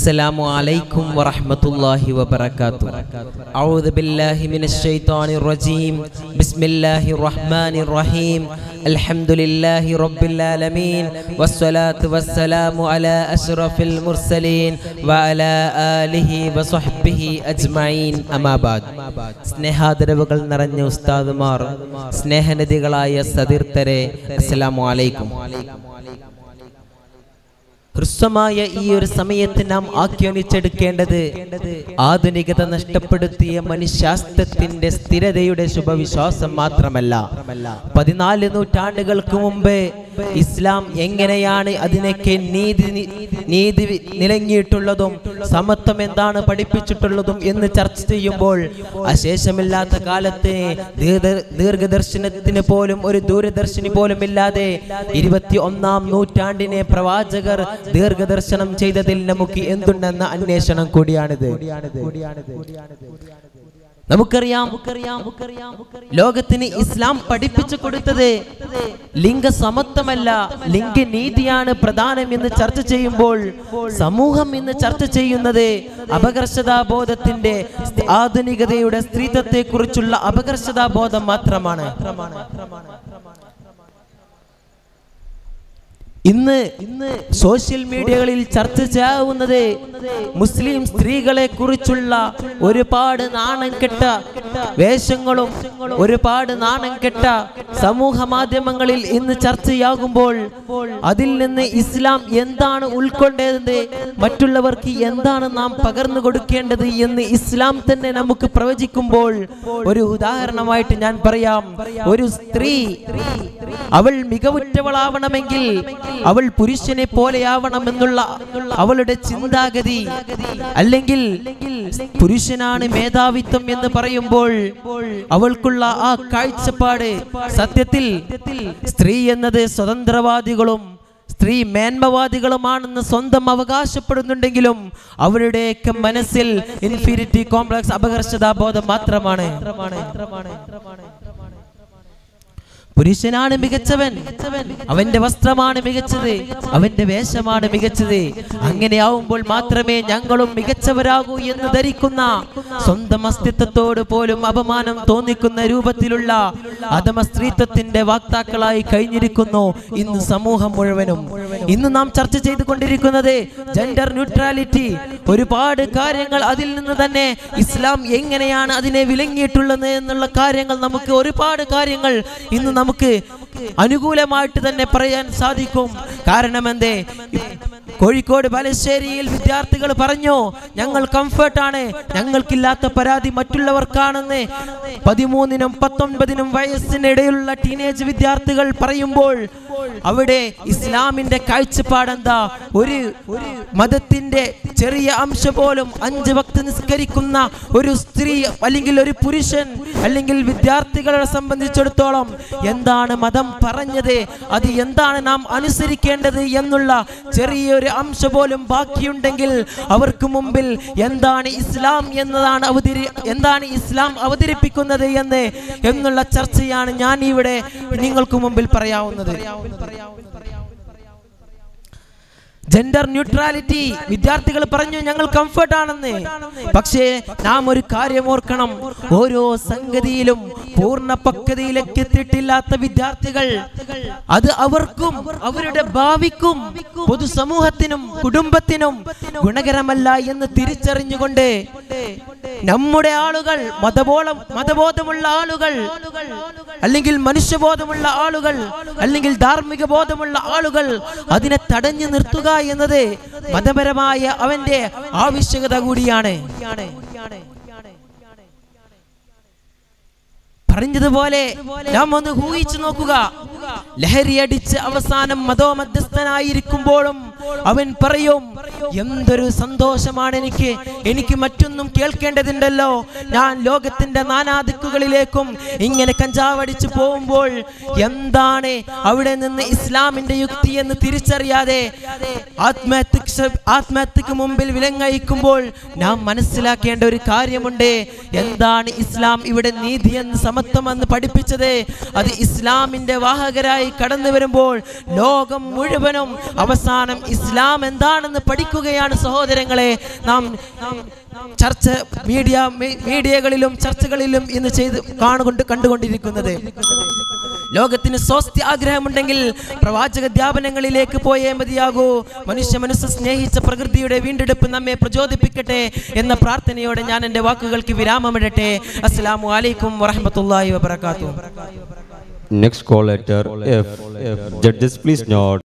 السلام عليكم ورحمة الله وبركاته أعوذ بالله من الشيطان الرجيم بسم الله الرحمن الرحيم الحمد لله رب العالمين والصلاة والسلام على أشرف المرسلين وعلى آله وصحبه أجمعين أما بعد സ്നേഹാദരവുകൾ നിറഞ്ഞ ഉസ്താദുമാർ സ്നേഹനിധികളായ സതീർത്ഥരെ അസ്സലാമു അലൈക്കും ഹ്രസ്വമായ ഈ ഒരു സമയത്ത് നാം ആഖ്യാനിച്ചെടുക്കേണ്ടത് ആധുനികത നഷ്ടപ്പെടുത്തിയ മനുഷ്യാസ്ത്രത്തിന്റെ സ്ഥിരതയുടെ ശുഭവിശ്വാസം മാത്രമല്ല പതിനാല് നൂറ്റാണ്ടുകൾക്ക് മുമ്പ് ഇസ്ലാം എങ്ങനെയാണ് അതിനൊക്കെ നീതി നി- നീതി വി- നിലങ്ങിയിട്ടുള്ളതും സമത്വം എന്താണ് പഠിപ്പിച്ചിട്ടുള്ളതും എന്ന് ചർച്ച ചെയ്യുമ്പോൾ അശേഷമില്ലാത്ത കാലത്ത് ദീർഘ- ദീർഘദർശനത്തിന് പോലും ഒരു ദൂരദർശിനി പോലും ഇല്ലാതെ ഇരുപത്തി ഒന്നാം നൂറ്റാണ്ടിനെ പ്രവാചകർ ദീർഘദർശനം ചെയ്തതിൽ നമുക്ക് എന്തുണ്ടെന്ന അന്വേഷണം കൂടിയാണിത് നമുക്കറിയാം ലോകത്തിന് ഇസ്ലാം പഠിപ്പിച്ചു കൊടുത്തത് ലിംഗസമത്വമല്ല ലിംഗനീതിയാണ് പ്രധാനം എന്ന് ചർച്ച ചെയ്യുമ്പോൾ സമൂഹം ഇന്ന് ചർച്ച ചെയ്യുന്നത് അപകർഷതാബോധത്തിന്റെ ആധുനികതയുടെ സ്ത്രീത്വത്തെ കുറിച്ചുള്ള അപകർഷതാബോധം മാത്രമാണ് ഇന്ന് ഇന്ന് സോഷ്യൽ മീഡിയകളിൽ ചർച്ച ചെയ്യാവുന്നത് മുസ്ലിം സ്ത്രീകളെ കുറിച്ചുള്ള ഒരുപാട് നാണം കെട്ട വേഷങ്ങളും ഒരുപാട് നാണം കെട്ട സമൂഹ മാധ്യമങ്ങളിൽ ഇന്ന് ചർച്ചയാകുമ്പോൾ അതിൽ നിന്ന് ഇസ്ലാം എന്താണ് ഉൾക്കൊണ്ടത് മറ്റുള്ളവർക്ക് എന്താണ് നാം പകർന്നു കൊടുക്കേണ്ടത് എന്ന് ഇസ്ലാം തന്നെ നമുക്ക് പ്രവചിക്കുമ്പോൾ ഒരു ഉദാഹരണമായിട്ട് ഞാൻ പറയാം ഒരു സ്ത്രീ അവൾ മികവുറ്റവളാവണമെങ്കിൽ അവൾ പുരുഷനെ പോലെയാവണമെന്നുള്ള അവളുടെ ചിന്താഗതി അല്ലെങ്കിൽ പുരുഷനാണ് മേധാവിത്വം എന്ന് പറയുമ്പോൾ അവൾക്കുള്ള ആ കാഴ്ചപ്പാട് സത്യത്തിൽ സ്ത്രീ എന്നത് സ്വതന്ത്രവാദികളും സ്ത്രീ മേന്മവാദികളുമാണെന്ന് സ്വന്തം അവകാശപ്പെടുന്നുണ്ടെങ്കിലും അവരുടെയൊക്കെ മനസ്സിൽ ഇൻഫീരിറ്റി കോംപ്ലക്സ് അപകർഷതാബോധം മാത്രമാണ് പുരുഷനാണ് മികച്ചവൻ അവന്റെ വസ്ത്രമാണ് മികച്ചത് അവന്റെ വേഷമാണ് മികച്ചത് അങ്ങനെയാവുമ്പോൾ മാത്രമേ ഞങ്ങളും മികച്ചവരാകൂ എന്ന് ധരിക്കുന്ന സ്വന്തം അസ്തിത്വത്തോട് പോലും അപമാനം തോന്നിക്കുന്ന രൂപത്തിലുള്ള അധമ സ്ത്രീത്വത്തിന്റെ വാക്താക്കളായി കഴിഞ്ഞിരിക്കുന്നു ഇന്ന് സമൂഹം മുഴുവനും ഇന്ന് നാം ചർച്ച ചെയ്തുകൊണ്ടിരിക്കുന്നത് ജെൻഡർ ന്യൂട്രാലിറ്റി ഒരുപാട് കാര്യങ്ങൾ അതിൽ നിന്ന് തന്നെ ഇസ്ലാം എങ്ങനെയാണ് അതിനെ വിലങ്ങിയിട്ടുള്ളത് എന്നുള്ള കാര്യങ്ങൾ നമുക്ക് ഒരുപാട് കാര്യങ്ങൾ ഇന്ന് നമുക്ക് അനുകൂലമായിട്ട് തന്നെ പറയാൻ സാധിക്കും കാരണം എന്തേ കോഴിക്കോട് ബാലശ്ശേരിയിൽ വിദ്യാർത്ഥികൾ പറഞ്ഞു ഞങ്ങൾ കംഫർട്ടാണ് ഞങ്ങൾക്കില്ലാത്ത പരാതി മറ്റുള്ളവർക്കാണെന്ന് പതിമൂന്നിനും പത്തൊൻപതിനും വയസ്സിനിടയിലുള്ള ടീനേജ് വിദ്യാർത്ഥികൾ പറയുമ്പോൾ അവിടെ ഇസ്ലാമിന്റെ കാഴ്ചപ്പാടെന്താ ഒരു ഒരു മതത്തിന്റെ ചെറിയ അംശം പോലും അഞ്ച് വക്ത് നിസ്കരിക്കുന്ന ഒരു സ്ത്രീ അല്ലെങ്കിൽ ഒരു പുരുഷൻ അല്ലെങ്കിൽ വിദ്യാർത്ഥികളെ സംബന്ധിച്ചിടത്തോളം എന്താണ് മതം പറഞ്ഞത് അത് എന്താണ് നാം അനുസരിക്കേണ്ടത് എന്നുള്ള ചെറിയൊരു അംശം പോലും ബാക്കിയുണ്ടെങ്കിൽ അവർക്ക് മുമ്പിൽ എന്താണ് ഇസ്ലാം എന്നതാണ് അവതരി എന്താണ് ഇസ്ലാം അവതരിപ്പിക്കുന്നത് എന്ന് എന്നുള്ള ചർച്ചയാണ് ഞാൻ ഇവിടെ നിങ്ങൾക്ക് മുമ്പിൽ പറയാവുന്നത് ജെൻഡർ ന്യൂട്രാലിറ്റി വിദ്യാർത്ഥികൾ പറഞ്ഞു ഞങ്ങൾ കംഫർട്ട് ആണെന്ന് പക്ഷേ നാം ഒരു കാര്യം ഓർക്കണം ഓരോ സംഗതിയിലും പൂർണ്ണ പക്വതയിലേക്ക് എത്തിയിട്ടില്ലാത്ത വിദ്യാർത്ഥികൾ അത് അവർക്കും അവരുടെ ഭാവിക്കും പൊതുസമൂഹത്തിനും കുടുംബത്തിനും ഗുണകരമല്ല എന്ന് തിരിച്ചറിഞ്ഞുകൊണ്ട് നമ്മുടെ ആളുകൾ മതബോധം മതബോധമുള്ള ആളുകൾ അല്ലെങ്കിൽ മനുഷ്യബോധമുള്ള ആളുകൾ അല്ലെങ്കിൽ ധാർമ്മിക ബോധമുള്ള ആളുകൾ അതിനെ തടഞ്ഞു നിർത്തുക എന്നത് മതപരമായ അവന്റെ ആവശ്യകത കൂടിയാണ് പറഞ്ഞതുപോലെ നാം ഒന്ന് ഊഹിച്ചു നോക്കുക ലഹരി അടിച്ച് അവസാനം മതോ മധ്യസ്ഥനായിരിക്കുമ്പോഴും അവൻ പറയും എന്തൊരു സന്തോഷമാണ് എനിക്ക് എനിക്ക് മറ്റൊന്നും കേൾക്കേണ്ടതുണ്ടല്ലോ ഞാൻ ലോകത്തിന്റെ നാനാദിക്കുകളിലേക്കും ഇങ്ങനെ കഞ്ചാവടിച്ച് പോകുമ്പോൾ എന്താണ് അവിടെ നിന്ന് ഇസ്ലാമിന്റെ യുക്തി എന്ന് തിരിച്ചറിയാതെ ആത്മഹത്യക്ക് ശ്ര- ആത്മഹത്യക്ക് മുമ്പിൽ വിലങ്ങയിക്കുമ്പോൾ നാം മനസ്സിലാക്കേണ്ട ഒരു കാര്യമുണ്ട് എന്താണ് ഇസ്ലാം ഇവിടെ നീതി എന്ന് സമത്വം എന്ന് പഠിപ്പിച്ചത് അത് ഇസ്ലാമിന്റെ വാഹകരായി കടന്നു വരുമ്പോൾ ലോകം മുഴുവനും അവസാനം ഇസ്ലാം എന്താണെന്ന് പഠിക്കുകയാണ് സഹോദരങ്ങളെ നാം ചർച്ച മീഡിയ മീ- മീഡിയകളിലും ചർച്ചകളിലും ഇന്ന് ചെയ്ത് കാണുകൊണ്ട് കണ്ടുകൊണ്ടിരിക്കുന്നത് ലോകത്തിന് സ്വാസ്ഥ്യ ആഗ്രഹമുണ്ടെങ്കിൽ പ്രവാചക ധ്യാപനങ്ങളിലേക്ക് പോയേ മതിയാകൂ മനുഷ്യ മനസ്സ് സ്നേഹിച്ച പ്രകൃതിയുടെ വീണ്ടെടുപ്പ് നമ്മെ പ്രചോദിപ്പിക്കട്ടെ എന്ന പ്രാർത്ഥനയോടെ ഞാൻ എൻ്റെ വാക്കുകൾക്ക് വിരാമമിടട്ടെ അസ്സലാമു അലൈക്കും വറഹ്മത്തുള്ളാഹി വബറകാതുഹു Next call letter F. Judges, please note.